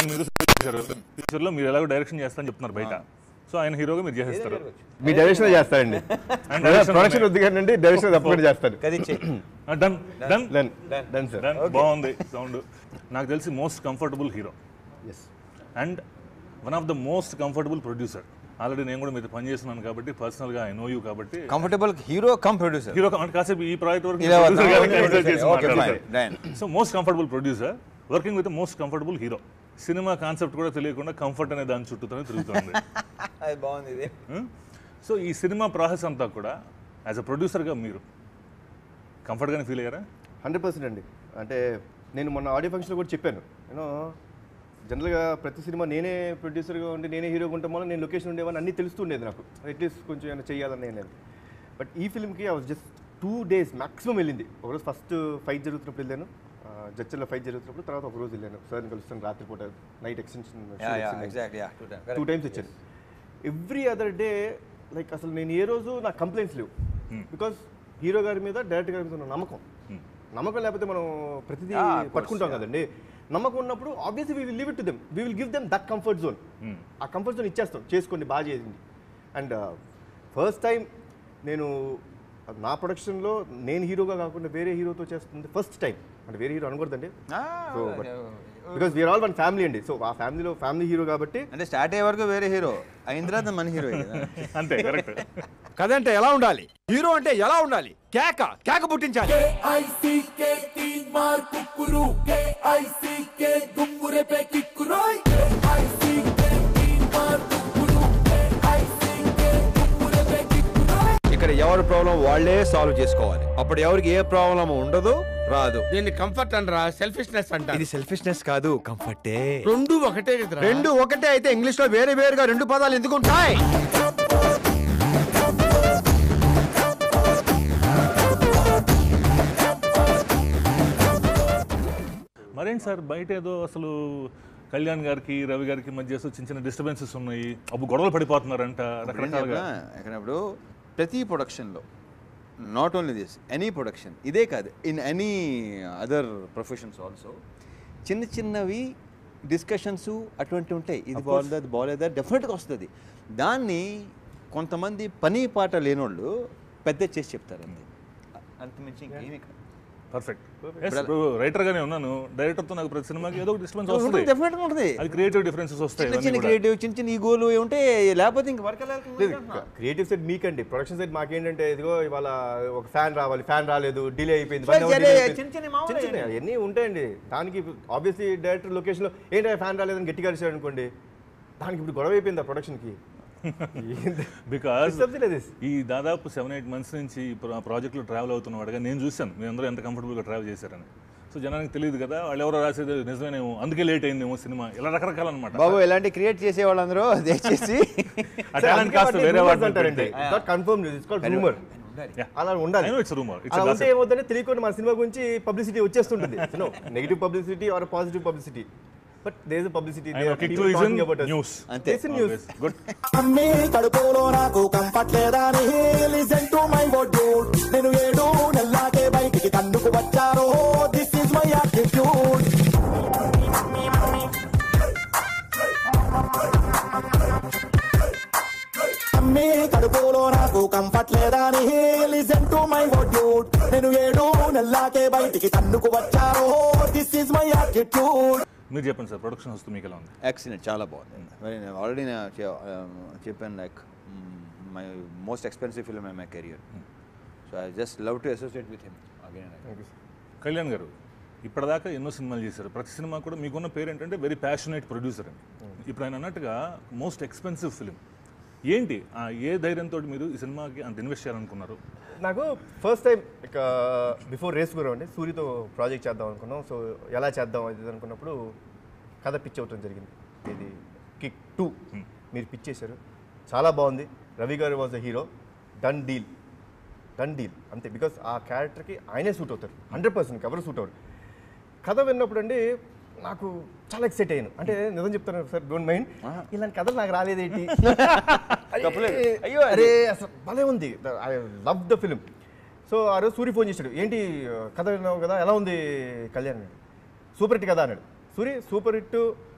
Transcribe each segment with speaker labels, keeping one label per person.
Speaker 1: ఆయన మీరు చేశారు ఫ్యూచర్ లో మీరు ఎలాగో డైరెక్షన్ చేస్తారని చెప్తున్నారు బయట సో ఆయన హీరోగా మీరు చేసేస్తారు
Speaker 2: మీ డైరెక్షన్ చేస్తారండి
Speaker 1: And direction
Speaker 2: ప్రొడక్షన్ వద్దు కానీ డైరెక్షన్ తప్పకుండా చేస్తాను
Speaker 3: కదిచ్చే
Speaker 1: done done
Speaker 2: done done sir
Speaker 1: done బాగుంది సౌండ్ నాకు తెలిసి most comfortable hero
Speaker 2: yes
Speaker 1: and one of the most comfortable producer already నేను కూడా మీతో పనిచేస్తున్నాను కాబట్టి పర్సనల్ గా ఐ నో యూ కాబట్టి
Speaker 3: comfortable hero come producer
Speaker 1: hero అంటే కాసేపు ఈ ప్రాజెక్ట్ వరకు
Speaker 3: ఇలా
Speaker 1: producer
Speaker 3: వద్దాం.
Speaker 1: గారిని consider చేసి
Speaker 3: Okay, fine.
Speaker 1: మాట్లాడతారు.
Speaker 3: Done.
Speaker 1: So most comfortable producer working with most comfortable hero cinema concept కూడా తెలియకుండా కంఫర్ట్ అనే దాని చుట్టూతోనే తిరుగుతుంది
Speaker 3: అది బాగుంది ఇది
Speaker 1: సో ఈ సినిమా ప్రాసెస్ అంతా కూడా యాజ్ అ ప్రొడ్యూసర్గా మీరు కంఫర్ట్గానే ఫీల్ అయ్యారా
Speaker 2: హండ్రెడ్ పర్సెంట్ అండి అంటే నేను మొన్న ఆడియో ఫంక్షన్లో కూడా చెప్పాను నేను జనరల్గా ప్రతి సినిమా నేనే ప్రొడ్యూసర్గా ఉండి నేనే హీరోగా ఉంటాం వల్ల నేను లొకేషన్ ఉండేవాడిని అన్నీ తెలుస్తుండేది నాకు అట్లీస్ట్ కొంచెం ఏమైనా చేయాలని ఏం లేదు బట్ ఈ ఫిల్మ్కి I was just two days maximum వెళ్ళింది ఒకరోజు ఫస్ట్ ఫైట్ జరుగుతున్నప్పుడు వెళ్ళాను జడ్చర్లో ఫైట్ జరుగుతున్నప్పుడు తర్వాత ఒక రోజు వెళ్ళాను సార్ని కలుస్తాను రాత్రిపూట night extension
Speaker 3: ya ya exact ya two
Speaker 2: two times వచ్చాను ఎవ్రీ అదర్ డే లైక్ అసలు నేను ఏ రోజు నాకు కంప్లైంట్స్ లేవు బికాస్ హీరో గారి మీద డైరెక్టర్ గారి మీద ఉన్న నమ్మకం నమ్మకం లేకపోతే మనం ప్రతిదీ
Speaker 3: Ah, of course,
Speaker 2: పట్టుకుంటాం కదండి నమ్మకం ఉన్నప్పుడు obviously we will leave it to them we will give them that comfort zone ఆ కంఫర్ట్ జోన్ ఇచ్చేస్తాం చేసుకోండి బాగా చేసింది అండ్ ఫస్ట్ టైం నేను నా ప్రొడక్షన్లో నేను హీరోగా కాకుండా వేరే హీరోతో చేస్తుంది ఫస్ట్ టైం అంటే వేరే హీరో అనకూడదండి because we're all one family అండి సో ఆ ఫ్యామిలీలో ఫ్యామిలీ హీరో కాబట్టి
Speaker 3: అంటే స్టార్ట్ అయ్యే వరకు వేరే హీరో అయిన తర్వాత మన హీరో
Speaker 1: అంతే కరెక్ట్
Speaker 4: కథ అంటే ఎలా ఉండాలి హీరో అంటే ఎలా ఉండాలి కేక కేక పుట్టించాలి
Speaker 5: ఐసీకే తీన్ మార్ కుక్కురు ఐసీకే గుమ్మురే పే కిక్కురోయ్ ఐసీకే తీన్ మార్ కుక్కురు ఐసీకే గుమ్మురే పే కిక్కురోయ్
Speaker 4: ఇక్కడ ఎవరి ప్రాబ్లం వాళ్ళే సాల్వ్ చేసుకోవాలి అప్పుడు ఎవరికి ఏ ప్రాబ్లం ఉండదు రాదు
Speaker 6: దీన్ని కంఫర్ట్ అనరా సెల్ఫిష్నెస్ అంట
Speaker 4: ఇది సెల్ఫిష్నెస్ కాదు కంఫర్టే
Speaker 6: రెండు ఒకటే కదరా
Speaker 4: రెండు ఒకటే అయితే ఇంగ్లీష్ లో వేరే వేరుగా రెండు పదాలు ఎందుకు ఉంటాయి
Speaker 1: మరేంటి సార్ బయట ఏదో అసలు కళ్యాణ్ గారికి రవి గారికి మధ్య అసలు చిన్న చిన్న డిస్టర్బెన్సెస్ ఉన్నాయి అప్పుడు గొడవలు పడిపోతున్నారంట రకరకాలుగా
Speaker 3: ఎక్కడప్పుడు ప్రతి ప్రొడక్షన్లో not only this any production ఇదే కాదు in any other professions also చిన్న చిన్నవి డిస్కషన్స్ అటువంటి ఉంటాయి ఇది బాగుందా అది బాగోలేదా డెఫినెట్గా వస్తుంది దాన్ని కొంతమంది పని పాట లేనోళ్ళు పెద్ద చేసి చెప్తారు అంతే అంతమించి ఇంకేమీ కాదు
Speaker 1: పర్ఫెక్ట్ రైటర్ గానే ఉన్నాను డైరెక్టర్ తో నాకు ప్రతి సినిమాకి ఏదో డిస్టర్బెన్స్ వస్తుంది
Speaker 3: డెఫినెట్గా ఉంటుంది
Speaker 1: అది క్రియేటివ్ డిఫరెన్సెస్ వస్తాయి
Speaker 3: చిన్న
Speaker 1: ఇవన్నీ
Speaker 3: చిన్న
Speaker 1: కూడా.
Speaker 3: క్రియేటివ్ చిన్న చిన్న ఈగోలు ఉంటే లేకపోతే ఇంక వర్క్
Speaker 2: క్రియేటివ్ సైడ్ మీకండి ప్రొడక్షన్ సైడ్ మాకేంటంటే ఇదిగో ఇవాళ ఒక ఫ్యాన్ రావాలి ఫ్యాన్ రాలేదు డిలే అయిపోయింది
Speaker 3: సరే,
Speaker 2: one hour
Speaker 3: సరే,
Speaker 2: delay అయిపోయింది.
Speaker 3: చిన్న చిన్న మామూలే.
Speaker 2: చిన్న చిన్న అవన్నీ ఉంటాయండి దానికి ఆబ్వియస్లీ డైరెక్టర్ లొకేషన్ లో ఏంటి ఫ్యాన్ రాలేదని గట్టిగా అరిచాడు అనుకోండి దానికి ఇప్పుడు గొడవ అయిపోయింది ఆ ప్రొడక్షన్ కి
Speaker 1: బికాస్
Speaker 2: Disturbs లేదు this.
Speaker 1: ఈ దాదాపు సెవెన్ ఎయిట్ మంత్స్ నుంచి ఈ ప్రాజెక్ట్లో ట్రావెల్ అవుతున్నవాడుగా నేను చూశాను మీరు అందరూ ఎంత కంఫర్టబుల్గా ట్రావెల్ చేశారని సో జనానికి తెలియదు కదా వాళ్ళు ఎవరో రాసేది నిజమేనేమో అందుకే లేట్ అయిందేమో సినిమా ఇలా రకరకాల అనమాట
Speaker 3: బాబు ఇలాంటి క్రియేట్ చేసే వాళ్ళందరూ దయచేసి
Speaker 1: ఆ టాలెంట్ కాస్త వేరే వాటిని
Speaker 2: అంటారండి కన్ఫర్మ్ ఇట్స్ కాల్డ్ రూమర్ అలా ఉండాలి
Speaker 1: ఇట్స్ రూమర్
Speaker 2: అలా ఉంటే
Speaker 1: ఇట్స్
Speaker 2: ఏమవుతుందంటే తెలియకుండా మన సినిమా గురించి పబ్లిసిటీ వచ్చేస్తుంటుంది negative publicity or positive publicity but there is publicity
Speaker 1: news
Speaker 3: అంతే
Speaker 2: న్యూస్
Speaker 1: గుడ్
Speaker 5: అమ్మి కడుపులో నాకు కంఫర్ట్ లేదని లిసన్ టు మై వర్డ్ నేను ఏడు నెల్లాకే బయటికి తందుకు వచ్చారో దిస్ ఇస్ మై యాటిట్యూడ్ అమ్మి కడుపులో నాకు కంఫర్ట్ లేదని లిసన్ టు మై వర్డ్ నేను ఏడు నెల్లాకే బయటికి తందుకు వచ్చారో దిస్ ఇస్ మై యాటిట్యూడ్
Speaker 1: మీరు చెప్పండి సార్ ప్రొడక్షన్ వస్తుంది మీకు ఎలా ఉంది
Speaker 3: ఎక్సలెంట్ చాలా బాగుంది మరి నేను ఆల్రెడీ నేను చె- ఆ, చెప్పాను like my most expensive film I my career so I just love to associate with him again
Speaker 1: Kalyan garu ఇప్పటిదాకా ఎన్నో సినిమాలు చేశారు ప్రతి సినిమా కూడా మీకున్న పేరు ఏంటంటే వెరీ ప్యాషనేట్ ప్రొడ్యూసర్ అని ఇప్పుడు ఆయన అన్నట్టుగా మోస్ట్ ఎక్స్పెన్సివ్ ఫిలిం ఏంటి ఆ ఏ ధైర్యంతో మీరు ఈ సినిమాకి అంత ఇన్వెస్ట్ చేయాలనుకున్నారు
Speaker 2: నాకు ఫస్ట్ టైం ఇక బిఫోర్ రేస్ గురం అండి సూర్యతో ప్రాజెక్ట్ చేద్దాం అనుకున్నాం సో ఎలా చేద్దాం అది ఇది అనుకున్నప్పుడు కథ పిచ్ అవటం జరిగింది ఇది కిక్ టూ మీరు పిచ్ చేశారు చాలా బాగుంది Ravi garu was the hero done deal done deal అంతే బికాస్ ఆ క్యారెక్టర్కి ఆయనే సూట్ అవుతారు హండ్రెడ్ పర్సెంట్ ఎవరు సూట్ అవ్వరు కథ విన్నప్పుడు అండి నాకు చాలా ఎక్సైట్ అయ్యాను అంటే నిజం చెప్తాను సార్ డోంట్ మైండ్ ఇలాంటి కథలు నాకు రాలేదేంటి అయ్యో అరే అసలు భలే ఉంది I love the film so ఆ రోజు సూరి ఫోన్ చేశాడు ఏంటి కథ విన్నావు కదా ఎలా ఉంది కళ్యాణ్ అన్నాడు సూపర్ హిట్ కదా అన్నాడు Suri super hit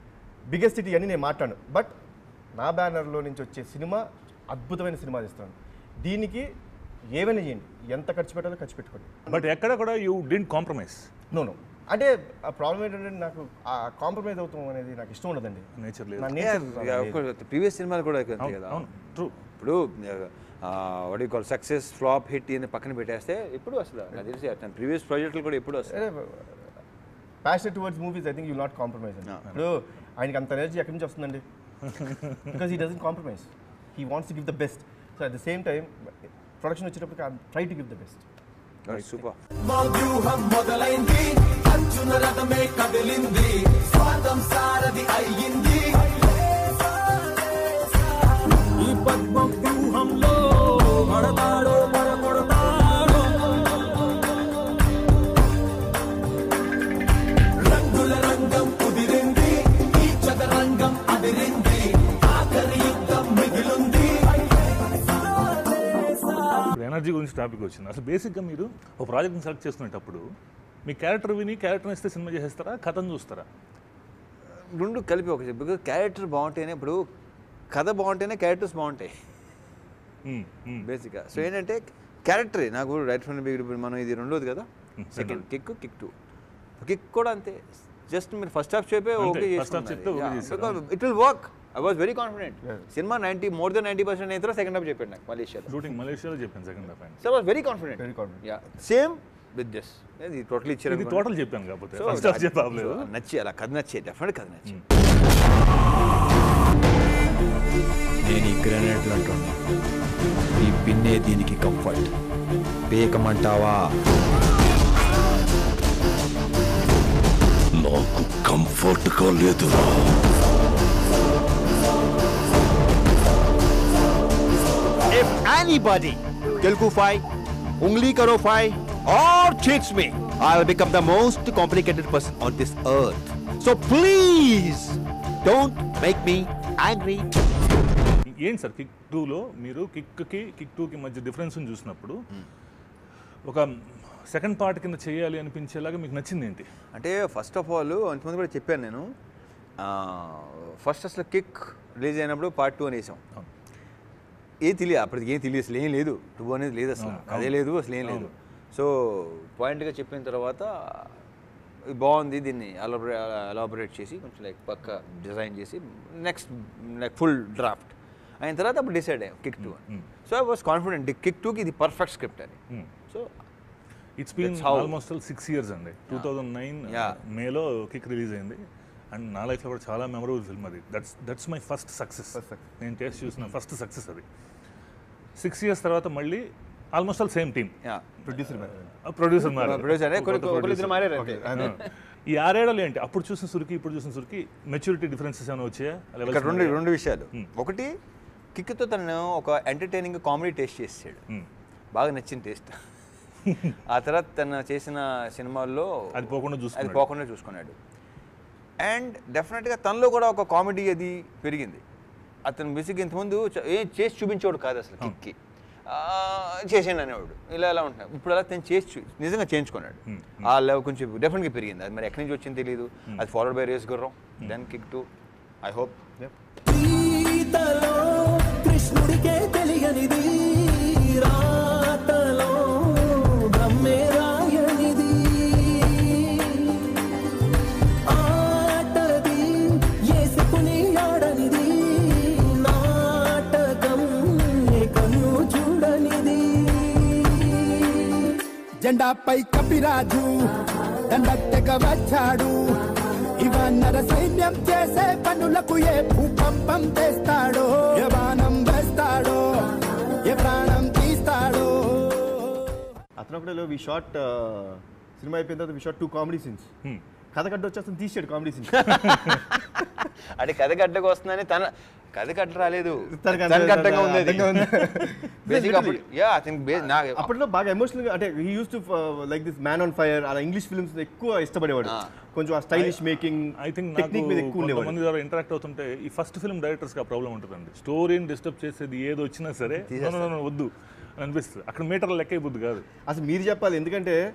Speaker 2: biggest city అని నేను మాట్లాడు బట్ నా బ్యానర్లో నుంచి వచ్చే సినిమా అద్భుతమైన సినిమా తీస్తాను దీనికి ఏమైనా చేయండి ఎంత ఖర్చు పెట్టాలో ఖర్చు పెట్టుకోండి
Speaker 1: బట్ ఎక్కడ కూడా you didn't compromise
Speaker 2: no no అంటే ఆ ప్రాబ్లం ఏంటంటే నాకు ఆ కాంప్రమైజ్ అవుతాం అనేది నాకు ఇష్టం ఉండదండి
Speaker 1: నేచర్ లేదు
Speaker 2: నా నేచర్
Speaker 3: ప్రీవియస్ సినిమాలు కూడా అంతే
Speaker 1: అవును,
Speaker 3: కదా
Speaker 1: అవును ట్రూ
Speaker 3: ఇప్పుడు వాడి కాల్ సక్సెస్ ఫ్లాప్ హిట్ అని పక్కన పెట్టేస్తే ఇప్పుడు అసలు నాకు తెలిసి అతని ప్రీవియస్ ప్రాజెక్టులు కూడా ఎప్పుడు వస్తాయి
Speaker 2: passion towards movies I think you not compromise అండి ఇప్పుడు ఆయనకి అంత ఎనర్జీ ఎక్కడి నుంచి వస్తుందండి because he doesn't compromise he wants to give the best so at the same time production వచ్చేటప్పటికి try to give the best
Speaker 3: super
Speaker 5: మా వ్యూహం మొదలైంది అర్జున రథమే కదిలింది స్వాతం సారథి అయ్యింది ఈ పద్మ వ్యూహంలో పడతాడో పడగొడతాడో రంగుల రంగం కుదిరింది ఈ చదరంగం అదిరింది ఆఖరి యుద్ధం మిగిలింది
Speaker 1: ఇప్పుడు ఎనర్జీ గురించి టాపిక్ వచ్చింది అసలు బేసిక్గా మీరు ఒక ప్రాజెక్ట్ని సెలెక్ట్ చేసుకునేటప్పుడు మీ క్యారెక్టర్ విని క్యారెక్టర్ ఇస్తే సినిమా చేసేస్తారా కథను చూస్తారా
Speaker 3: రెండు కలిపి ఒక బికాజ్ క్యారెక్టర్ బాగుంటేనే ఇప్పుడు కథ బాగుంటేనే క్యారెక్టర్స్ బాగుంటాయి
Speaker 1: మ్మ్, మ్మ్.
Speaker 3: బేసిక్గా సో ఏంటంటే క్యారెక్టరే నాకు రైట్ ఫ్రమ్ బిగిన్ మనం ఇది రెండోది కదా second kick kick two kick కూడా అంతే జస్ట్ మీరు ఫస్ట్ హాఫ్ చెప్పే
Speaker 1: అంతే,
Speaker 3: ఓకే
Speaker 1: first half చెప్తే okay చేశారు.
Speaker 3: It will work I was very confident cinema ninety more than ninety percent అయిన తర్వాత సెకండ్ హాఫ్ చెప్పాడు నాకు మలేషియాలో
Speaker 1: షూటింగ్ మలేషియాలో చెప్పాను second half and
Speaker 3: so was very confident
Speaker 2: Very confident.
Speaker 3: Ya same with this ఇది టోటల్ ఇచ్చారు
Speaker 1: ఇది టోటల్ చెప్పాను కాకపోతే
Speaker 3: So,
Speaker 1: ఫస్ట్ హాఫ్
Speaker 3: అది-
Speaker 1: చెప్పలేదు
Speaker 3: so, నచ్చి అలా కథ నచ్చే డెఫినెట్ కథ నచ్చి
Speaker 4: నేను ఈ గ్రానైట్లు అంటున్నా ఈ పిన్నే దీనికి కంఫర్ట్ పీకమంటావా
Speaker 7: నాకు కంఫర్ట్ గా లేదురా
Speaker 4: If anybody Telugu fight, ungli karo fight, or cheats me, I'll become the most complicated person on this earth. So please don't make me angry.
Speaker 1: ఏంటి సార్ కిక్ టూలో మీరు కిక్కి కిక్ టూకి మధ్య డిఫరెన్స్ చూసినప్పుడు ఒక సెకండ్ పార్ట్ కింద చేయాలి అనిపించేలాగా మీకు నచ్చింది ఏంటి
Speaker 3: అంటే ఫస్ట్ ఆఫ్ ఆల్ అంతమంది కూడా చెప్పాను నేను ఫస్ట్ అసలు కిక్ రిలీజ్ అయినప్పుడు పార్ట్ టూ అని వేసాం
Speaker 1: అవును.
Speaker 3: ఏం తెలియదు అప్పటికి ఏం తెలియదు అసలు ఏం లేదు టూ అనేది లేదు అసలు అదే లేదు అసలు ఏం లేదు సో పాయింట్గా చెప్పిన తర్వాత ఇది బాగుంది దీన్ని అలాబరే అలాబరేట్ చేసి కొంచెం లైక్ పక్క డిజైన్ చేసి నెక్స్ట్ లైక్ ఫుల్ డ్రాఫ్ట్ అయిన తర్వాత అప్పుడు డిసైడ్ అయ్యాం కిక్ టూ అని so I was confident kick టూకి ఇది పర్ఫెక్ట్ స్క్రిప్ట్ అని so
Speaker 1: it's been
Speaker 3: That's how-
Speaker 1: almost six years అండి టూ థౌజండ్ నైన్
Speaker 3: Yeah.
Speaker 1: మేలో కిక్ రిలీజ్ అయింది అండ్ నా లైఫ్లో కూడా చాలా మెమరబుల్ ఫిల్మ్ అది that's that's my first success నేను టేస్ట్ చూసిన ఫస్ట్ సక్సెస్ అది సిక్స్ ఇయర్స్ తర్వాత మళ్ళీ almost all same team
Speaker 3: ya
Speaker 2: producer
Speaker 1: producer
Speaker 3: producer ఒకరిద్దరు మారారు అంతే.
Speaker 1: ఈ ఆరేడాలు ఏంటి అప్పుడు చూసిన సురికి ఇప్పుడు చూసిన సురికి మెచ్యూరిటీ డిఫరెన్సెస్ ఏమైనా వచ్చాయా
Speaker 3: ఇక్కడ
Speaker 1: Levels
Speaker 3: రెండు
Speaker 1: ఉన్నాయా?
Speaker 3: రెండు విషయాలు ఒకటి కిక్తో తను ఒక ఎంటర్టైనింగ్ కామెడీ టేస్ట్ చేసాడు
Speaker 1: Hmm.
Speaker 3: బాగా నచ్చిన టేస్ట్ ఆ తర్వాత తను చేసిన సినిమాల్లో
Speaker 1: అది పోకుండా
Speaker 3: అది
Speaker 1: చూసుకున్నాడు.
Speaker 3: పోకుండా చూసుకున్నాడు అండ్ డెఫినెట్గా తనలో కూడా ఒక కామెడీ అది పెరిగింది అతను బేసిక్ ఇంతకుముందు చ- ఏం చేసి చూపించేవాడు కాదు అసలు కిక్కి చేసాను అనేవాడు ఇలా ఎలా ఉంటున్నాడు ఇప్పుడు అలా తను చేసి చూ- నిజంగా చేయించుకున్నాడు ఆ లెవెల్ కొంచెం డెఫినెట్గా పెరిగింది అది మరి ఎక్కడి నుంచి వచ్చింది తెలియదు అది followed by race Gurram then kick two I hope
Speaker 5: గీతలో కృష్ణుడికే తెలియనిది రాతలో బ్రహ్మే రాయనిది ఆటది ఏసుకుని ఆడనిది నాటకం ఏ కన్ను చూడనిది
Speaker 8: జెండాపై కపిరాజు దండెత్తక వచ్చాడు ఇవన్నర సైన్యం చేసే పనులకు ఏ భూకంపం తెస్తాడో ఏ బాణం వేస్తాడో ఏ ప్రాణం తీస్తాడో
Speaker 2: అతను ఒకటే వి షార్ట్ సినిమా అయిపోయిన తర్వాత we short two comedy scenes కథ కట్ట వచ్చేస్తుంది తీసాడు కామెడీ సీన్స్
Speaker 3: అంటే కథ గడ్డకు వస్తుందని తన కథ కట్ట రాలేదు
Speaker 2: తనకు
Speaker 3: తన గడ్డగా ఉంది అది.
Speaker 2: అడ్డంగా ఉంది.
Speaker 3: Basic అప్పుడు యా అతనికి నా
Speaker 2: అప్పట్లో బాగా ఎమోషనల్ గా అంటే he use to like this man on fire అలా ఇంగ్లీష్ ఫిల్మ్స్ ఎక్కువ ఇష్టపడేవాడు
Speaker 3: Ah.
Speaker 2: కొంచెం ఆ stylish making
Speaker 1: I think
Speaker 2: technique మీద ఎక్కువ ఉండేవాడు
Speaker 1: కొంతమంది ద్వారా ఇంటరాక్ట్ అవుతుంటే ఈ ఫస్ట్ ఫిల్మ్ డైరెక్టర్స్కి ఆ ప్రాబ్లం ఉంటుందండి స్టోరీని డిస్టర్బ్ చేసేది ఏది వచ్చినా సరే "No, no, no, no, వద్దు అని అనిపిస్తుంది అక్కడ మీటర్ల లెక్క అయిపోద్ది కాదు
Speaker 2: అసలు మీరు చెప్పాలి ఎందుకంటే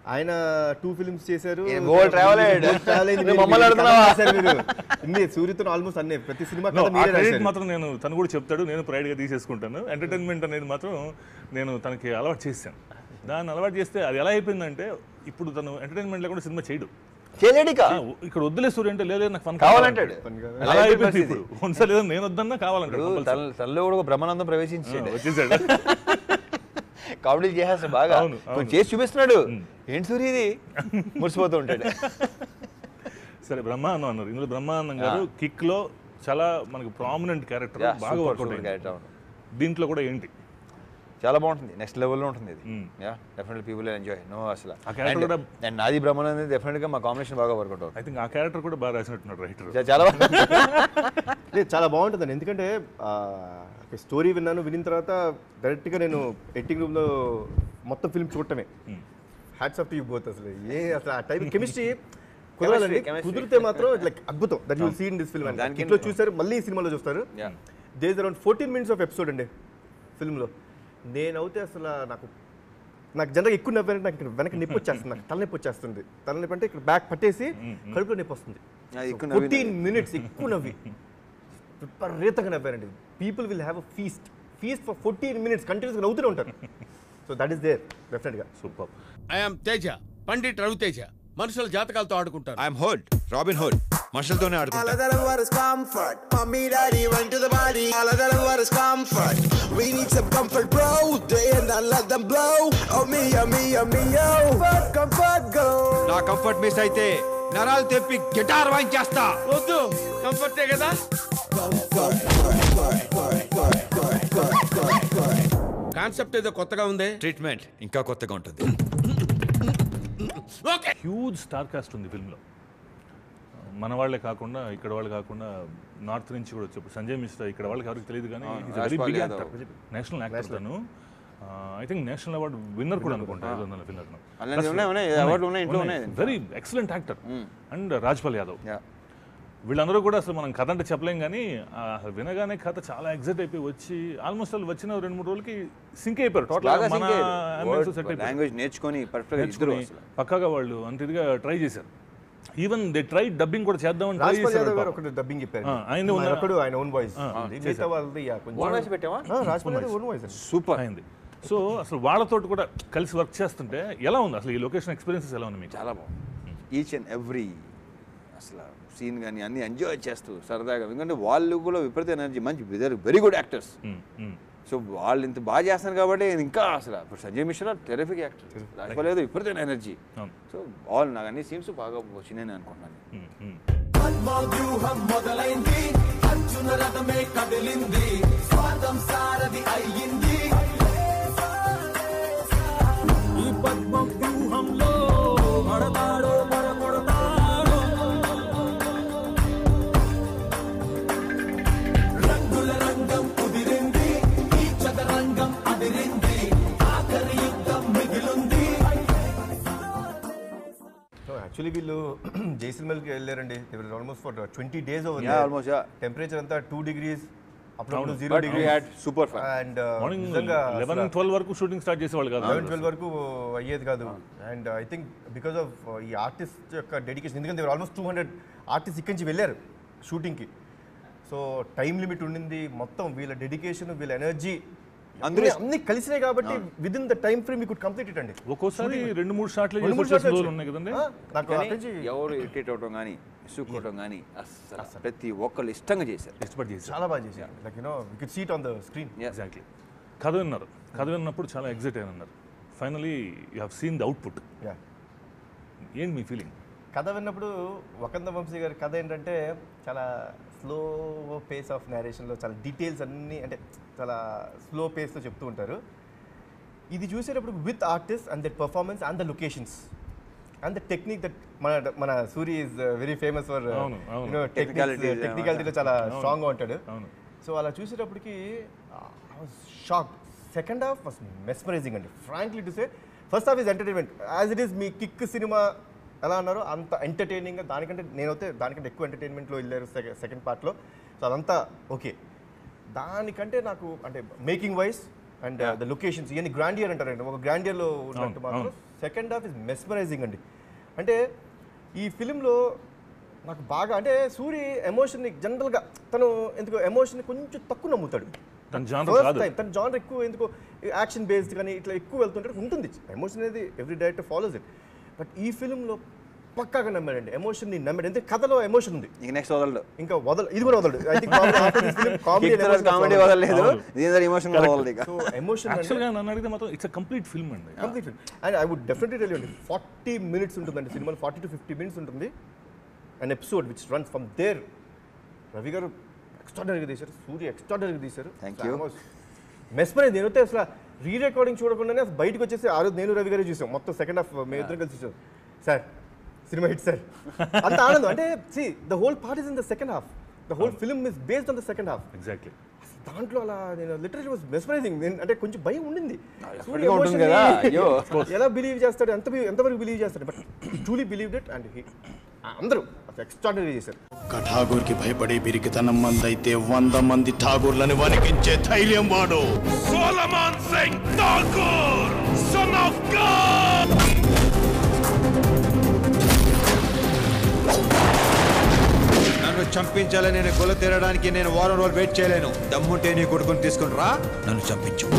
Speaker 2: ఆయన టూ ఫిల్మ్స్ చేశారు
Speaker 3: ఈయన world travel అయ్యాడు.
Speaker 2: ట్రావెల్ అయింది
Speaker 3: నువ్వు
Speaker 2: మీరు-
Speaker 3: మమ్మల్ని
Speaker 2: మీరు
Speaker 3: అడుగుతున్నావా?
Speaker 2: కథ రాశారు మీరు ఇన్ని సూర్యతో ఆల్మోస్ట్ అన్నీ ప్రతి సినిమా
Speaker 1: No,
Speaker 2: కథ
Speaker 1: ఆ
Speaker 2: మీరే
Speaker 1: క్రెడిట్
Speaker 2: రాశారు.
Speaker 1: మాత్రం నేను తను కూడా చెప్తాడు నేను ప్రైడ్గా తీసేసుకుంటాను ఎంటర్టైన్మెంట్ అనేది మాత్రం నేను తనకి అలవాటు చేశాను దాన్ని అలవాటు చేస్తే అది ఎలా అయిపోయిందంటే ఇప్పుడు తను ఎంటర్టైన్మెంట్ లేకుండా సినిమా చేయడు
Speaker 3: చేయలేడిక
Speaker 1: ఆ, ఇక్కడ వద్దులే సూర్య అంటే లేదు నాకు ఫన్
Speaker 3: కావాలంటాడు
Speaker 1: అలా అయిపోయింది ఇప్పుడు ఒకసారి లేదు నేను వద్దన్నా కావాలంటాడు
Speaker 3: ఇప్పుడు తన తనలో కూడా ఒక బ్రహ్మానందం ప్రవేశించాడు
Speaker 1: వచ్చేసాడు
Speaker 3: కామెడీ చేసేస్తాడు బాగా
Speaker 1: అవును, అవును.
Speaker 3: కొంచెం చేసి చూపిస్తున్నాడు ఏంటి సూర్య ఇది మురిసిపోతూ ఉంటాడు
Speaker 1: సరే బ్రహ్మానందం అన్నారు ఇందులో బ్రహ్మానందం గారు కిక్ లో చాలా మనకి ప్రామినెంట్ క్యారెక్టర్
Speaker 3: Yeah,
Speaker 1: బాగా
Speaker 3: super,
Speaker 1: వర్కౌట్
Speaker 3: super
Speaker 1: అయింది
Speaker 3: character, అవును.
Speaker 1: దీంట్లో కూడా ఏంటి
Speaker 3: చాలా బాగుంటుంది నెక్స్ట్ లెవెల్లో ఉంటుంది ఇది
Speaker 1: Mm.
Speaker 3: Yeah definitely people enjoy no అసలు
Speaker 1: ఆ character కూడా-
Speaker 3: అండ్ నాది బ్రహ్మానందం డెఫినెట్ గా మా కాంబినేషన్ బాగా వర్కౌట్ అవుతుంది
Speaker 1: ఐ థింక్ ఆ క్యారెక్టర్ కూడా బాగా రాసినట్టున్నాడు రైటర్
Speaker 3: చా- చాలా బాగా
Speaker 2: లేదు చాలా బాగుంటుందండి ఎందుకంటే స్టోరీ విన్నాను వినిన తర్వాత డైరెక్ట్గా నేను ఎడిటింగ్ రూమ్లో మొత్తం ఫిల్మ్ చూడటమే hats off to you both అసలు ఏ అసలు ఆ టైప్ కెమిస్ట్రీ కుదరాలండి
Speaker 3: chemistry.
Speaker 2: కుదిరితే మాత్రం లైక్ అద్భుతం that you seen this film
Speaker 3: దానికి-
Speaker 2: ఇంట్లో చూసారు మళ్ళీ ఈ సినిమాలో చూస్తారు
Speaker 3: Yeah.
Speaker 2: There's around fourteen minutes of episode అండి ఫిల్మ్లో నేనైతే అసలు నాకు నాకు జనరల్గా ఎక్కువ నవ్వారంటే నాకు ఇక్కడ వెనక నొప్పి వచ్చేస్తుంది నాకు తలనొప్పి వచ్చేస్తుంది తలనొప్పి అంటే ఇక్కడ బ్యాక్ పట్టేసి కడుపులో నొప్పి వస్తుంది
Speaker 3: ఆ, ఎక్కువ నవ్వి-
Speaker 2: ఫోర్టీన్ మినిట్స్ ఎక్కువ నవ్వి విపరీతంగా నవ్వారండి people will have a feast feast for fourteen minutes కంటిన్యూస్గా నవ్వుతూనే ఉంటారు సో దట్ ఈస్ దేర్ డెఫినెట్గా
Speaker 1: సూపర్
Speaker 6: ఐఎమ్ తేజ పండిట్ రవితేజ మనుషుల జాతకాలతో ఆడుకుంటారు
Speaker 4: ఐఎమ్ హుడ్ రాబిన్ హుడ్ మనుషులతోనే
Speaker 5: All
Speaker 4: ఆడుకుంటా
Speaker 5: of them what is comfort. Mommy, daddy, went to the body. All of them what is comfort. We need some comfort, bro. They and I let them blow. Oh me, oh me, oh me, yo. Comfort, comfort, go.
Speaker 4: నా comfort miss అయితే నరాలు తెప్పి guitar వాయించేస్తా
Speaker 6: వద్దు కంఫర్టే కదా concept ఏదో కొత్తగా ఉంది
Speaker 4: treatment ఇంకా కొత్తగా ఉంటుంది
Speaker 6: ఓకే
Speaker 1: హ్యూజ్ స్టార్ కాస్ట్ ఉంది ఫిల్మ్లో మన వాళ్ళే కాకుండా ఇక్కడ వాళ్ళు కాకుండా నార్త్ నుంచి కూడా వచ్చి ఇప్పుడు సంజయ్ మిశ్రా ఇక్కడ వాళ్ళకి ఎవరికి తెలియదు కానీ
Speaker 3: అవును,
Speaker 1: very
Speaker 3: Rajpal
Speaker 1: big
Speaker 3: Yadav.
Speaker 1: Actor national actor తను I think national award winner కూడా అనుకుంటా ఐదు వందల విన్నర్
Speaker 3: అలాంటివి ఉన్నాయి, ఉన్నాయి. అవార్డులు ఉన్నాయి, ఇంట్లో ఉన్నాయి.
Speaker 1: Very excellent actor and Rajpal Yadav
Speaker 3: yeah
Speaker 1: వీళ్ళందరూ కూడా అసలు మనం కథ అంటే చెప్పలేం కానీ ఆ, వినగానే కథ చాలా ఎగ్జైట్ అయిపోయి వచ్చి ఆల్మోస్ట్ వాళ్ళు వచ్చిన రెండు మూడు రోజులకి సింక్ అయిపోయారు
Speaker 3: బాగా
Speaker 1: టోటల్ మన
Speaker 3: సింక్
Speaker 1: సెట్ అయిపోయారు
Speaker 3: లాంగ్వేజ్ నేర్చుకొని పర్ఫెక్ట్ ఇద్దరు
Speaker 1: నేర్చుకుని
Speaker 3: అసలు
Speaker 1: పక్కాగా వాళ్ళు అంత ఇదిగా ట్రై చేశారు ఈవెన్ దే ట్రై డబ్బింగ్ కూడా చేద్దామని ట్రై
Speaker 2: రాజ్పాల్ యాదవ్ గారు
Speaker 1: చేశారు
Speaker 2: ఒకటి డబ్బింగ్ చెప్పారు
Speaker 1: ఆ, ఆయనదే
Speaker 2: ఆయన
Speaker 1: ఉందా?
Speaker 2: ఒకడు ఆయన ఓన్ వాయిస్ మిగతా వాళ్ళది yeah, కొంచెం
Speaker 3: ఓన్ వాయిస్ పెట్టావా
Speaker 2: ఆ, రాజ్పాల్ యాదవ్ ఓన్ వాయిస్ అండి
Speaker 3: సూపర్
Speaker 1: అయింది సో అసలు వాళ్ళతో కూడా కలిసి వర్క్ చేస్తుంటే ఎలా ఉంది అసలు ఈ లొకేషన్ ఎక్స్పీరియన్సెస్ ఎలా ఉంది మీకు
Speaker 3: చాలా బాగుంది ఈచ్ అండ్ ఎవ్రీ అసలు సీన్ కానీ అన్ని ఎంజాయ్ చేస్తూ సరదాగా ఎందుకంటే వాళ్ళు కూడా విపరీత ఎనర్జీ మంచి వెరీ గుడ్ యాక్టర్స్
Speaker 1: మ్మ్, మ్మ్.
Speaker 3: సో వాళ్ళు ఇంత బాగా చేస్తున్నారు కాబట్టి ఇంకా అసలు ఇప్పుడు సంజయ్ మిశ్రా టెరిఫిక్ యాక్టర్ రాజపాల్ యాదవ్ విపరీతమైన ఎనర్జీ
Speaker 1: అవును.
Speaker 3: సో ఆల్ నాకు అన్ని సీన్స్ బాగా వచ్చినాయని అనుకుంటున్నాను
Speaker 1: మ్మ్, మ్మ్.
Speaker 5: పద్మవ్యూహం మొదలైంది అర్జున రథమే కదిలింది స్వార్థం సారథి అయ్యింది ఈ పద్మవ్యూహంలో పడతాడో పడగొడతాడో రంగుల రంగం కుదిరింది ఈ చదరంగం అదిరింది ఆఖరి యుద్ధం మిగిలింది
Speaker 2: సో యాక్చువల్లీ వీళ్ళు జైసల్మేర్కి వెళ్ళారండి almost for twenty days over
Speaker 3: Yeah, almost, yeah.
Speaker 2: Temperature అంతా టూ డిగ్రీస్ అప్పుడప్పుడు zero
Speaker 3: but we
Speaker 2: degree
Speaker 3: had super fun
Speaker 2: and
Speaker 1: morning
Speaker 2: నిజంగా
Speaker 1: లెవెన్ ట్వెల్వ్ వరకు షూటింగ్ స్టార్ట్ చేసేవాళ్ళు కాదు
Speaker 2: లెవెన్ ట్వెల్వ్ వరకు అయ్యేది కాదు and I think because of ఈ ఆర్టిస్ట్ యొక్క డెడికేషన్ ఎందుకంటే ఆల్మోస్ట్ టూ హండ్రెడ్ ఆర్టిస్ట్ ఇక్కడి నుంచి వెళ్ళారు షూటింగ్కి సో టైం లిమిట్ ఉండింది మొత్తం వీళ్ళ డెడికేషన్ వీళ్ళ ఎనర్జీ
Speaker 3: అందరూ
Speaker 2: అందరూ అన్ని కలిసినాయి కాబట్టి with in the time frame మీకు కంప్లీట్ ఇట్ అండి
Speaker 1: ఒక్కోసారి రెండు మూడు షాట్లు
Speaker 2: రెండు మూడు
Speaker 1: చేసే
Speaker 2: shots
Speaker 1: రోజులు
Speaker 2: వచ్చాయి.
Speaker 1: ఉన్నాయి కదండి
Speaker 2: ఆ, నాకు
Speaker 3: కానీ
Speaker 2: అక్కడి నుంచి
Speaker 3: ఎవరు ఇరిటేట్ అవడం కానీ ఇసుక్కోవడం కానీ అసలు ప్రతి ఒక్కళ్ళు ఇష్టంగా చేశారు
Speaker 1: ఇష్టపడి చేశారు
Speaker 2: చాలా బాగా చేశారు like you know you can see it on the screen
Speaker 1: exactly కథ విన్నారు కథ విన్నప్పుడు చాలా ఎగ్జైట్ అయిన అన్నారు finally you have seen the output
Speaker 2: yeah
Speaker 1: ఏంటి మీ ఫీలింగ్
Speaker 2: కథ విన్నప్పుడు వకంద వంశీ గారి కథ ఏంటంటే చాలా స్లో పేస్ ఆఫ్ నేరేషన్లో చాలా డీటెయిల్స్ అన్నీ అంటే చాలా స్లో పేస్తో చెప్తూ ఉంటారు ఇది చూసేటప్పుడు with artist and that performance and the locations and the technique that మన మన Suri is very famous for
Speaker 1: అవును, అవును.
Speaker 2: యూనో
Speaker 3: Technicality,
Speaker 2: టెక్నికాలిటీలో చాలా స్ట్రాంగ్గా ఉంటాడు
Speaker 1: అవును
Speaker 2: సో అలా చూసేటప్పటికి shock second half was mesmerizing అండి frankly to say first half is entertainment as it is మీ కిక్ సినిమా ఎలా అన్నారో అంత ఎంటర్టైనింగ్గా దానికంటే నేనైతే దానికంటే ఎక్కువ ఎంటర్టైన్మెంట్లో వెళ్ళారు సెకండ్ పార్ట్లో సో అదంతా ఓకే దానికంటే నాకు అంటే making wise and the locations ఇవన్నీ గ్రాండియర్ అంటారండి ఒక గ్రాండియర్లో ఉన్నట్టు
Speaker 1: అవును,
Speaker 2: మాత్రం
Speaker 1: అవును.
Speaker 2: సెకండ్ హాఫ్ ఇస్ మెస్మరైజింగ్ అండి అంటే ఈ ఫిలింలో నాకు బాగా అంటే సూరి ఎమోషన్ని జనరల్గా తను ఎందుకో ఎమోషన్ కొంచెం తక్కువ నమ్ముతాడు
Speaker 1: తన genre
Speaker 2: First
Speaker 1: కాదు.
Speaker 2: time, తన జానర్ ఎక్కువ ఎందుకో యాక్షన్ బేస్డ్ కానీ ఇట్లా ఎక్కువ వెళ్తుంటే ఉంటుంది ఎమోషన్ అనేది every director follows it but ఈ ఫిలింలో పక్కాగా నమ్మాడండి ఎమోషన్ని నమ్మాడు ఎందుకంటే కథలో ఎమోషన్ ఉంది
Speaker 3: ఇంక నెక్స్ట్ వదలడు
Speaker 2: ఇంకా వదల ఇది కూడా వదలడు ఐ థింక్ కామెడీ
Speaker 3: కామెడీ వదలలేదు దీని తర్వాత ఎమోషన్ వదలదు ఇక
Speaker 2: సో ఎమోషన్
Speaker 1: యాక్చువల్గా నన్ను అడిగితే మాత్రం ఇట్స్ కంప్లీట్ ఫిల్మ్ అండి
Speaker 2: complete and I would definitely tell అండి ఫార్టీ మినిట్స్ ఉంటుందండి సినిమాలో ఫార్టీ టు ఫిఫ్టీ మినిట్స్ ఉంటుంది and episode which run from there Ravi గారు ఎక్స్ట్రాడనరీగా తీశారు సూర్య ఎక్స్ట్రాడనరీగా తీశారు
Speaker 3: Thank you.
Speaker 2: మెస్మరైజ్ నేనైతే అసలు రీ రికార్డింగ్ చూడకుండానే అసలు బయటకు వచ్చేసి ఆ రోజు నేను రవి గారే చూసాం మొత్తం సెకండ్ హాఫ్ మేము ఇద్దరం కలిసి చూసాం సార్ సినిమా హిట్ సార్ అంత ఆనందం అంటే see the whole part is in the second half the whole film is based on the second half
Speaker 1: exactly
Speaker 2: దాంట్లో అలా నేను లిటరలీ వాజ్ మెస్మరైజింగ్ నేను అంటే కొంచెం భయం ఉండింది
Speaker 3: ఎప్పటికీ ఉంటుంది కదా, అయ్యో.
Speaker 2: ఎలా బిలీవ్ చేస్తాడు ఎంత ఎంతవరకు బిలీవ్ చేస్తాడు but truly believe it and అందరూ ఎక్స్ట్రాడనరీ చేశారు
Speaker 7: ఒక్క ఠాగూర్కి భయపడే పిరికితనం మందైతే వంద మంది ఠాగూర్లను వణికించే ధైర్యం వాడు Solomon Singh Thakur son of God
Speaker 4: నన్ను చంపించాలని నేను గొల్ల తీరడానికి నేను వారం రోజులు వెయిట్ చేయలేను దమ్ముంటే నీ కొడుకుని తీసుకుని రా నన్ను చంపించు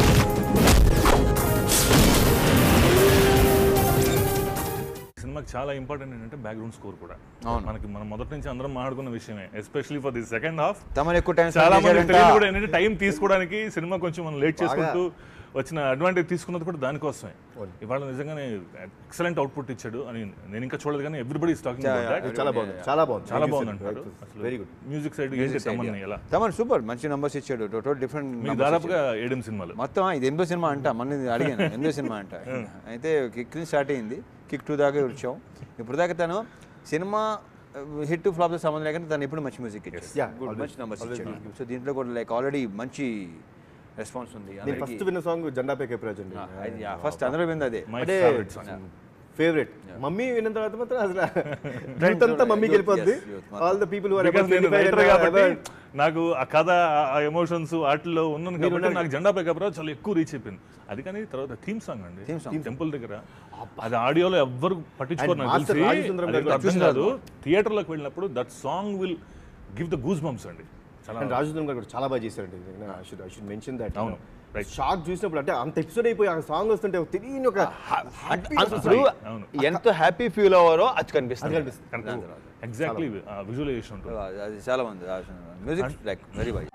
Speaker 1: సినిమాకి చాలా ఇంపార్టెంట్ ఏంటంటే బ్యాక్గ్రౌండ్ స్కోర్ కూడా
Speaker 3: అవును.
Speaker 1: మనకి మనం మొదటి నుంచి అందరం మాట్లాడుకున్న విషయమే especially for the second half
Speaker 3: తమను ఎక్కువ టైం
Speaker 1: చాలా మంది తెలియదు కూడా ఏంటంటే టైం తీసుకోవడానికి సినిమా కొంచెం మనం లేట్ చేసుకుంటూ వచ్చిన అడ్వాంటేజ్ తీసుకున్నది కూడా దానికోసమే ఇవాళ నిజంగానే ఎక్సలెంట్ అవుట్పుట్ ఇచ్చాడు అని నేను ఇంకా చూడలేదు కానీ ఎవ్రీబడి టాకింగ్
Speaker 2: చాలా బాగుంది చాలా బాగుంది
Speaker 1: చాలా బాగుంది అంటారు
Speaker 2: వెరీ గుడ్
Speaker 1: మ్యూజిక్ సైడ్ ఏంటి తమన్ని ఎలా
Speaker 3: తమన్ సూపర్ మంచి నంబర్స్ ఇచ్చాడు టోటల్ డిఫరెంట్
Speaker 1: మీకు దాదాపుగా ఏడెం సినిమాలు
Speaker 3: మొత్తం ఇది ఎనిమిదో సినిమా అంట మన అడిగాను ఎనిమిదో సినిమా అంట అయితే కిక్ నుంచి స్టార్ట్ అయింది కిక్ టూ దాకా వచ్చాం ఇప్పుడు దాకా తను సినిమా హిట్ ఫ్లాప్ సంబంధం లేకుండా తను ఎప్పుడు మంచి మ్యూజిక్
Speaker 2: Yeah,
Speaker 3: ఇచ్చాడు
Speaker 2: always.
Speaker 3: మంచి నంబర్స్
Speaker 2: Always
Speaker 3: ఇచ్చాడు సో దీంట్లో కూడా లైక్ ఆల్రెడీ మంచి రెస్పాన్స్ ఉంది
Speaker 2: నేను ఫస్ట్ విన్న సాంగ్ జెండా పే కేపరాజ్ అండి
Speaker 3: ఫస్ట్ అందరూ వింది అదే
Speaker 1: మై
Speaker 2: అంటే
Speaker 1: ఫేవరెట్ సాంగ్
Speaker 2: ఫేవరెట్ మమ్మీ విన్న తర్వాత మాత్రం అసలు యూత్ అంతా మమ్మీకి వెళ్ళిపోద్ది
Speaker 3: Yes, youth మొత్తం.
Speaker 2: ఆల్ ద పీపుల్
Speaker 1: బికాస్ నేను రైటర్ కాబట్టి నాకు ఆ కథ ఆ ఎమోషన్స్ వాటిలో ఉన్నాను కాబట్టి నాకు జెండా పేకప్రా చాలా ఎక్కువ రీచ్ అయిపోయింది అది కానీ తర్వాత థీమ్ సాంగ్ అండి
Speaker 3: Theme song.
Speaker 1: టెంపుల్ దగ్గర అది ఆడియోలో ఎవ్వరు పట్టించుకోరు నాకు
Speaker 2: And Master
Speaker 1: తెలిసి
Speaker 2: రాజసుందరం
Speaker 1: అది
Speaker 2: గారు
Speaker 1: అర్థం కాదు థియేటర్లోకి వెళ్ళినప్పుడు that song will give the goose bumps అండి చాలా
Speaker 2: అండ్ రాజుదం గారు కూడా చాలా బాగా చేశారండి I should I should mention that
Speaker 1: అవును, right.
Speaker 2: షాక్ చూసినప్పుడు అంటే అంత ఎపిసోడ్ అయిపోయి ఆ సాంగ్ వస్తుంటే ఒక తెలియని ఒక
Speaker 3: ఇప్పుడు
Speaker 1: అవును.
Speaker 3: ఎంత హ్యాపీ ఫీల్ అవ్వారో అది
Speaker 2: అది
Speaker 3: కనిపిస్తుంది
Speaker 2: కనిపిస్తుంది
Speaker 1: ఎగ్జాక్ట్లీ విజువలైజేషన్ ఉంటుంది
Speaker 3: అది- అది చాలా మంది మ్యూజిక్ లైక్ వెరీ బై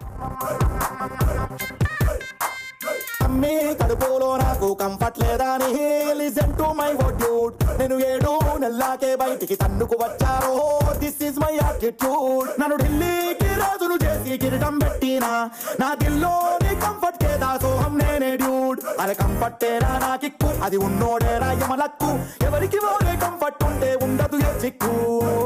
Speaker 5: అమ్మి కడుపులో నాకు కంఫర్ట్ లేదా అని లిసన్ టు మై డ్యూడ్ నేను ఏడు నెల్లాకే బయటికి తన్నుకు వచ్చారో దిస్ ఇస్ మై యాటిట్యూడ్ నన్ను ఢిల్లీకి రాజును చేసి కిరీటం పెట్టినా నా దిల్లోని కంఫర్ట్ కే దాసోహం నేనే డ్యూడ్ అరే కంఫర్ట్ ఏరా నా కిక్కు అది ఉన్నోడేరా యమలక్కు ఎవరికి ఓరే కంఫర్ట్ ఉంటే ఉండదు ఏ చిక్కు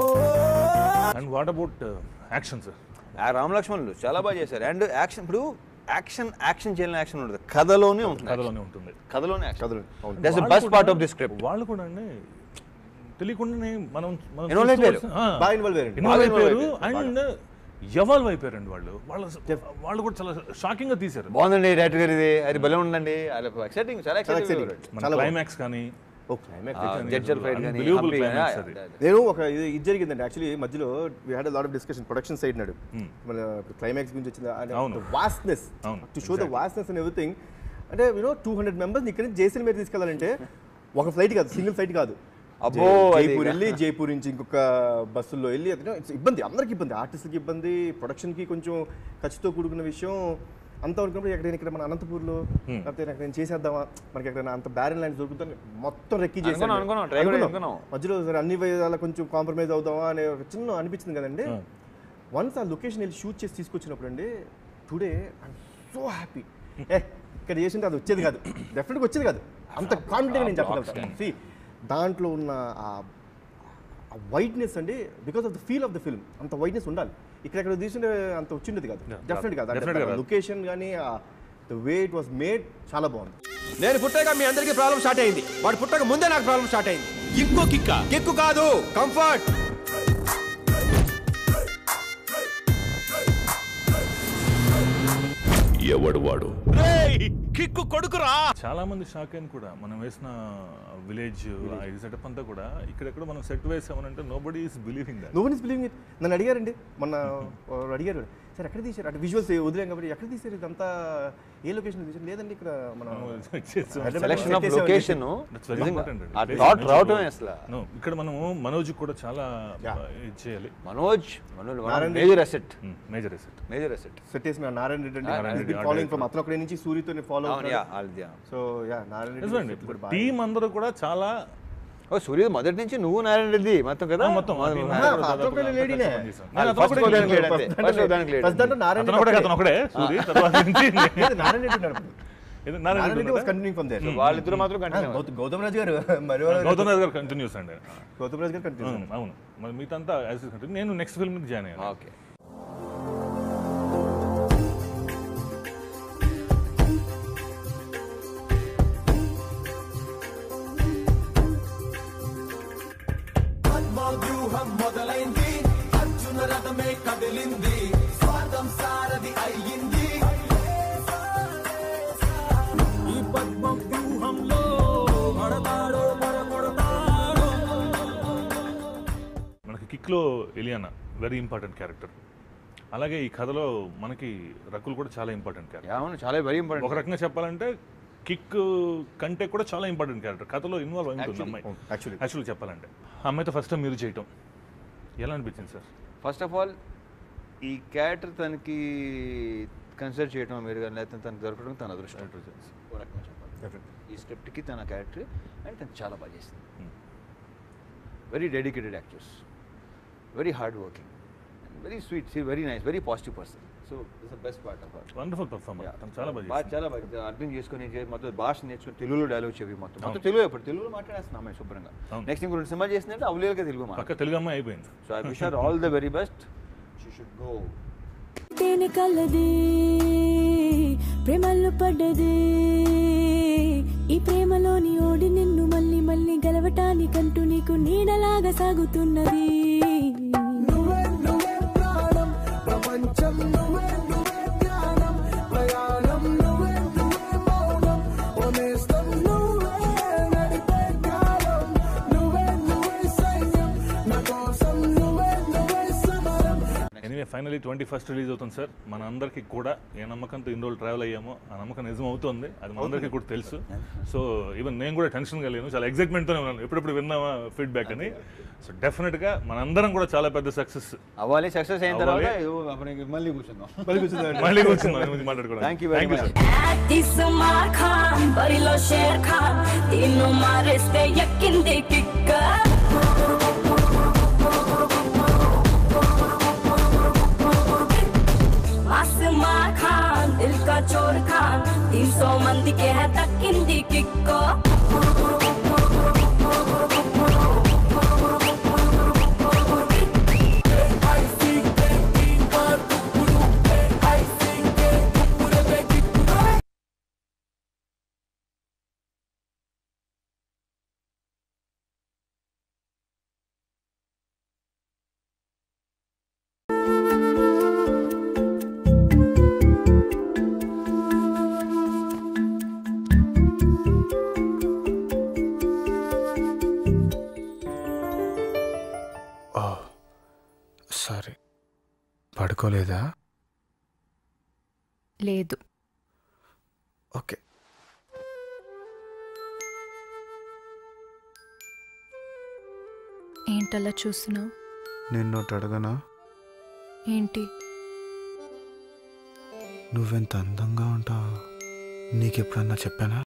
Speaker 1: and what about action sir
Speaker 3: ఆ రామ్ లక్ష్మణులు చాలా బాగా చేశారు అండ్ యాక్షన్ ఇప్పుడు యాక్షన్ యాక్షన్ చేయాలని యాక్షన్ ఉండదు కథలోనే ఉంటుంది
Speaker 1: కథలోనే ఉంటుంది
Speaker 3: కథలోనే యాక్షన్
Speaker 2: కథలు అవును
Speaker 3: దట్స్ ద
Speaker 1: వాళ్ళు
Speaker 3: బెస్ట్
Speaker 1: కూడా-
Speaker 3: పార్ట్ ఆఫ్ ది స్క్రిప్ట్
Speaker 1: వాళ్ళు కూడా అండి తెలియకుండానే మనం మనం
Speaker 3: Involve
Speaker 1: చూస్తూ
Speaker 3: అయిపోయారు.
Speaker 1: వస్తు- ఆ,
Speaker 2: బాగా ఇన్వాల్వ్ అయ్యారు
Speaker 1: ఇన్వాల్వ్
Speaker 3: బాగా involve
Speaker 1: అయిపోయారు అండ్ ఎవాల్వ్ అయిపోయారండి వాళ్ళు వాళ్ళ వాళ్ళు కూడా చాలా షాకింగ్ గా తీశారు
Speaker 3: బాగుందండి డైరెక్టర్ గారు ఇది అది భలే ఉండండి ఎక్సైటింగ్ చాలా
Speaker 2: చాలా
Speaker 3: ఎక్సైటింగ్
Speaker 2: exciting.
Speaker 1: మన
Speaker 2: చాలా
Speaker 1: క్లైమాక్స్ కానీ
Speaker 2: ఓ climax.
Speaker 3: జడ్జర్ ఫైట్ కానీ
Speaker 1: Unbelievable
Speaker 3: హంపి
Speaker 1: climax
Speaker 3: కానీ,
Speaker 1: అది.
Speaker 3: అదే, అదే.
Speaker 2: నేను ఒక ఇది ఇది జరిగిందండి యాక్చువల్లీ మధ్యలో we had lot of discussion production side నాడు మన క్లైమాక్స్ గురించి వచ్చింది
Speaker 1: అవును.
Speaker 2: వాస్నెస్
Speaker 1: అవును,
Speaker 2: to show the
Speaker 1: exactly.
Speaker 2: Vastness and everything అంటే యూనో టూ హండ్రెడ్ మెంబర్స్ ఇక్కడ నుంచి జైసల్ మీద తీసుకెళ్లాలంటే ఒక ఫ్లైట్ కాదు సింగిల్ ఫ్లైట్ కాదు
Speaker 3: అబ్బో,
Speaker 2: జై-
Speaker 3: అది
Speaker 2: జైపూర్
Speaker 3: ఇక.
Speaker 2: వెళ్ళి జైపూర్ నుంచి ఇంకొక బస్సుల్లో వెళ్ళి అది it's ఇబ్బంది అందరికి ఇబ్బంది ఆర్టిస్ట్కి ఇబ్బంది ప్రొడక్షన్కి కొంచెం ఖర్చుతో కూడుకున్న విషయం అంత వరకు ఎక్కడైనా ఇక్కడ మన అనంతపూర్లో లేకపోతే ఎక్కడైనా చేసేద్దామా మనకి ఎక్కడైనా అంత బ్యారన్ ల్యాండ్ దొరుకుతుంది మొత్తం రెక్కి చేసి
Speaker 3: అనుకున్నాం, అనుకున్నాం, try కూడా అనుకున్నాం.
Speaker 2: మధ్యలో సరే అన్ని విధాలా కొంచెం కాంప్రమైజ్ అవుదామా అనే ఒక చిన్న అనిపించింది కదండి వన్స్ ఆ లొకేషన్ వెళ్ళి షూట్ చేసి తీసుకొచ్చినప్పుడు అండి టుడే ఐఎమ్ సో హ్యాపీ ఏ ఇక్కడ చేసింటే అది వచ్చేది కాదు డెఫినెట్గా వచ్చేది కాదు అంత కాన్ఫిడెంట్ నేను చెప్పగలుగుతాను See, దాంట్లో ఉన్న ఆ వైట్నెస్ అండి because of the feel of the film అంత వైట్నెస్ ఉండాలి ఇక్కడ ఇక్కడ తీసుంటే అంత వచ్చిండేది కాదు డెఫినెట్
Speaker 1: Definitely
Speaker 2: కాదు
Speaker 1: కాదు.
Speaker 2: లొకేషన్ కానీ the way it was made చాలా బాగుంది
Speaker 4: నేను పుట్టాక మీ అందరికీ ప్రాబ్లం స్టార్ట్ అయింది వాడు పుట్టక ముందే నాకు ప్రాబ్లం స్టార్ట్ అయింది ఇంకో కిక్క కిక్కు కాదు కంఫర్ట్
Speaker 7: ఎవడు వాడు కిక్కు కొడుకురా
Speaker 1: చాలా మంది షాక్ అయిన కూడా మనం వేసిన విలేజ్ ఇది సెటప్ అంతా కూడా ఇక్కడెక్కడ మనం సెట్ వేసామనంటే nobody is believing that
Speaker 2: no one is believing it నన్ను అడిగారండి మొన్న వారు అడిగారు సార్ ఎక్కడ తీశారు అంటే విజువల్స్ వదిలేం కాబట్టి ఎక్కడ తీశారు ఇదంతా ఏ లొకేషన్ తీశారు లేదండి ఇక్కడ మన
Speaker 3: సెలక్షన్ ఆఫ్
Speaker 2: set చేసామని
Speaker 3: లొకేషన్
Speaker 1: That's very important అండి.
Speaker 3: ఆ
Speaker 1: Place
Speaker 3: థాట్
Speaker 1: మంచిగా
Speaker 3: రావటమే
Speaker 1: ఉంది.
Speaker 3: అసలు
Speaker 1: No, ఇక్కడ మనము మనోజ్ కూడా చాలా ఇది చేయాలి
Speaker 3: Manoj Manoj
Speaker 2: Narayana
Speaker 3: major asset
Speaker 1: major asset
Speaker 3: major asset
Speaker 2: set చేసి నారాయణ రెడ్డి
Speaker 1: నారాయణ
Speaker 2: అండి
Speaker 1: రెడ్డి,
Speaker 2: ఫాలోయింగ్
Speaker 1: art
Speaker 2: ఫ్రమ్ అతను ఒకటి నుంచి సూర్యతో ఫాలో
Speaker 3: అవును యా వాళ్ళది
Speaker 2: సో యా నారాయణ
Speaker 1: నిజమండి
Speaker 2: రెడ్డి ఇప్పుడు బాగా-
Speaker 1: టీం అందరూ కూడా చాలా
Speaker 3: ఓ సూర్య మొదటి నుంచి నువ్వు నారాయణ రెడ్డి మొత్తం కదా
Speaker 1: ఆ, మొత్తం ఆ team
Speaker 3: ఆ,
Speaker 1: అందరూ
Speaker 2: ఆ,
Speaker 1: కూడా
Speaker 2: అతను ఒకడే
Speaker 1: దాదాపు
Speaker 2: లేడీనే.
Speaker 1: అంతా పనిచేశాం.
Speaker 3: ఆ,
Speaker 1: నేను
Speaker 3: first
Speaker 1: అతను ఒకడే
Speaker 3: ఒకదానికి
Speaker 1: లేడు.
Speaker 3: లేడు అంతే. First ఒకదానికి లేడు.
Speaker 2: ఫస్ట్ దాంట్లో నారాయణ
Speaker 1: అతను ఒకడే
Speaker 2: రెడ్డి
Speaker 1: అతను ఒకడే సూరి తర్వాత నుంచి
Speaker 2: లేదు, నారాయణ రెడ్డి ఉన్నాడు అప్పుడు.
Speaker 1: ఇది
Speaker 2: Narayana
Speaker 1: Narayana
Speaker 2: Reddy was
Speaker 1: Reddy
Speaker 2: continuing from there
Speaker 3: వాళ్ళిద్దరు మాత్రం కంటిన్యూ
Speaker 2: గౌతమ్ గౌతమ్ రాజు గారు మరి ఎవరు?
Speaker 1: గౌతమ్ రాజు గారు కంటిన్యూస్ అండి
Speaker 2: గౌతమ్ రాజు గారు కంటిన్యూ
Speaker 1: అవును, అవును మరి మిగతా అంతా యాజ్ ఇట్ కంటిన్యూ నేను నెక్స్ట్ ఫిల్మ్ జాయిన్ అయ్యాను
Speaker 3: ఓకే
Speaker 5: వ్యూహం మొదలైంది అర్జున రథమే కదిలింది స్వార్థం సారథి అయ్యింది ఈ పద్మ వ్యూహంలో పడతాడో పడగొడతాడో
Speaker 1: మనకి కిక్లో ఎలియానా వెరీ ఇంపార్టెంట్ క్యారెక్టర్ అలాగే ఈ కథలో మనకి రకుల్ కూడా చాలా ఇంపార్టెంట్ క్యారెక్టర్
Speaker 3: అవును చాలా వెరీ
Speaker 1: ఒక
Speaker 3: ఇంపార్టెంట్
Speaker 1: రకంగా చెప్పాలంటే కిక్ కంటే కూడా చాలా ఇంపార్టెంట్ క్యారెక్టర్ కథలో ఇన్వాల్వ్ అయి ఉంటుంది అమ్మాయి
Speaker 2: యాక్చువల్లీ
Speaker 1: యాక్చువల్గా చెప్పాలంటే ఆ అమ్మాయితో ఫస్ట్ టైం మీరు చేయటం ఎలా అనిపించింది సార్
Speaker 3: ఫస్ట్ ఆఫ్ ఆల్ ఈ క్యారెక్టర్ తనకి కన్సిడర్ చేయడం మీరు కానీ లేకపోతే తనకు దొరకడం తన అదృష్టం ఓ రకంగా చెప్పాలి ఈ స్క్రిప్ట్కి తన క్యారెక్టర్ అండ్ తను చాలా బాగా చేసింది very dedicated actors very hard working very sweet see very nice very positive person so it's the best part of her
Speaker 1: wonderful performer తను చాలా బాగా
Speaker 3: బాగా
Speaker 1: చేసింది.
Speaker 3: చాలా బాగా అర్థం చేసుకొని చే- మొత్తం భాష నేర్చుకుని తెలుగులో డైలాగ్ చెవి మొత్తం మొత్తం తెలుగు ఇప్పుడు తెలుగులో మాట్లాడేస్తున్నాం అమ్మాయి శుభ్రంగా
Speaker 1: అవును.
Speaker 3: నెక్స్ట్ ఇంకో రెండు సినిమా చేసినట్టు అవలేలుగా తెలుగు మాట
Speaker 1: పక్క తెలుగు అమ్మాయి అయిపోయింది
Speaker 3: so I wish are all the very best she should go
Speaker 9: తేనె కలది ప్రేమల్లో పడ్డది ఈ ప్రేమలోని ఓడి నిన్ను మళ్ళీ మళ్ళీ గెలవటానికంటూ నీకు నీడలాగా సాగుతున్నది
Speaker 5: నువ్వే నువ్వే ప్రాణం ప్రపంచం నువ్వే నువ్వే ధ్యానం ప్రయాణం నువ్వే నువ్వే మౌనం ఓనేస్తం నువ్వే నడిపే కాలం నువ్వే నువ్వే సైన్యం నా కోసం నువ్వే నువ్వే సమరం
Speaker 1: anyway finally twenty first release అవుతుంది సార్ మన అందరికీ కూడా ఏ నమ్మకంతో ఇన్ని రోజులు ట్రావెల్ అయ్యామో ఆ నమ్మకం నిజం అవుతుంది అది మన అందరికీ కూడా తెలుసు సో ఈవెన్ నేను కూడా టెన్షన్గా లేను చాలా ఎగ్జైట్మెంట్తోనే ఉన్నాను ఎప్పుడెప్పుడు విన్నామా ఫీడ్బ్యాక్ అని సో డెఫినెట్గా మనందరం కూడా చాలా పెద్ద సక్సెస్
Speaker 3: అవ్వాలి సక్సెస్ అయిన తర్వాత
Speaker 1: అవ్వాలి.
Speaker 3: ఇదిగో అప్పుడు ఇంక మళ్ళీ కూర్చుందాం
Speaker 1: మళ్ళీ కూర్చుందాం మాట్లాడుకోవడం
Speaker 3: Thank you very much.
Speaker 9: ఇస్మార్ Khan బరిలో షేర్ ఖాన్ తీను మారేస్తే ఎక్కింది కిక్క ఆస్మార్ ఖాన్ దిల్ కా చోర్ ఖాన్ తీన్ సో మందికి హై దక్కింది కిక్కో
Speaker 10: సారీ పడుకోలేదా
Speaker 11: లేదు
Speaker 10: ఓకే
Speaker 11: ఏంటలా చూస్తున్నావు
Speaker 10: నిన్నోటి అడగనా
Speaker 11: ఏంటి
Speaker 10: నువ్వెంత అందంగా ఉంటావు నీకెప్పుడన్నా చెప్పానా